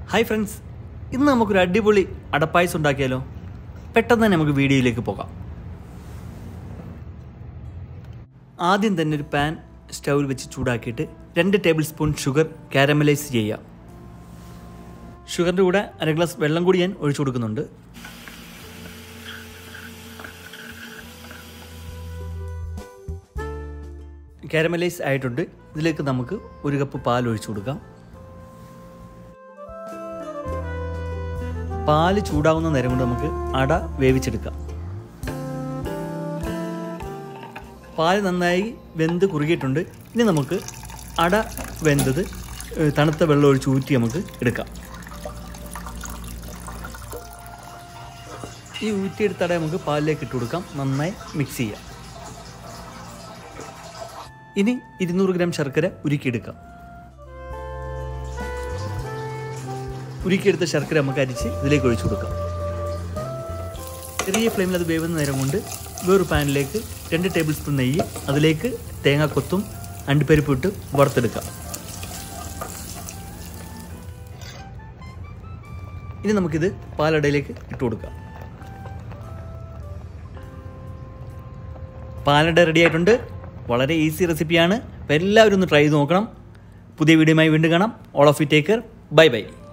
hi friends ഇന്ന് നമുക്കൊരു അടിപൊളി അടപ്പായസം ഉണ്ടാക്കിയാലോ പെട്ടെന്ന് തന്നെ നമുക്ക് വീഡിയോയിലേക്ക് പോകാം ആദ്യം തന്നെ ഒരു പാൻ സ്റ്റൗവിൽ വെച്ച് ചൂടാക്കിയിട്ട് രണ്ട് ടേബിൾ സ്പൂൺ ഷുഗർ കാരമലൈസ് ചെയ്യാം ഷുഗറിൻ്റെ കൂടെ അര ഗ്ലാസ് വെള്ളം കൂടി ഞാൻ ഒഴിച്ചു കൊടുക്കുന്നുണ്ട് കാരമലൈസ് ആയിട്ടുണ്ട് ഇതിലേക്ക് നമുക്ക് ഒരു കപ്പ് പാൽ ഒഴിച്ചു കൊടുക്കാം പാല് ചൂടാവുന്ന നേരം കൊണ്ട് നമുക്ക് അട വേവിച്ചെടുക്കാം പാല് നന്നായി വെന്ത് കുറുകിയിട്ടുണ്ട് ഇനി നമുക്ക് അട വെന്തത് ഏഹ്, തണുത്ത വെള്ളം ഒഴിച്ച് ഊറ്റി നമുക്ക് എടുക്കാം ഈ ഊറ്റിയെടുത്ത അട നമുക്ക് പാലിലേക്ക് ഇട്ട് കൊടുക്കാം നന്നായി മിക്സ് ചെയ്യാം ഇനി ഇരുന്നൂറ് ഗ്രാം ശർക്കര ഉരുക്കിയെടുക്കാം ഉരുക്കിയെടുത്ത ശർക്കര നമുക്ക് അരിച്ച് ഇതിലേക്ക് ഒഴിച്ചു കൊടുക്കാം ചെറിയ ഫ്ലെയിമിൽ അത് വേവുന്ന നേരം കൊണ്ട് വേറൊരു പാനിലേക്ക് രണ്ട് ടേബിൾ സ്പൂൺ നെയ്യ് അതിലേക്ക് തേങ്ങാക്കൊത്തും അണ്ടിപ്പരിപ്പ് ഇട്ട് വറുത്തെടുക്കാം ഇനി നമുക്കിത് പാലടയിലേക്ക് ഇട്ട് കൊടുക്കാം പാലട റെഡി ആയിട്ടുണ്ട് വളരെ ഈസി റെസിപ്പിയാണ് അപ്പോൾ എല്ലാവരും ഒന്ന് ട്രൈ ചെയ്ത് നോക്കണം പുതിയ വീഡിയോയുമായി വീണ്ടും കാണാം all of you take care bye by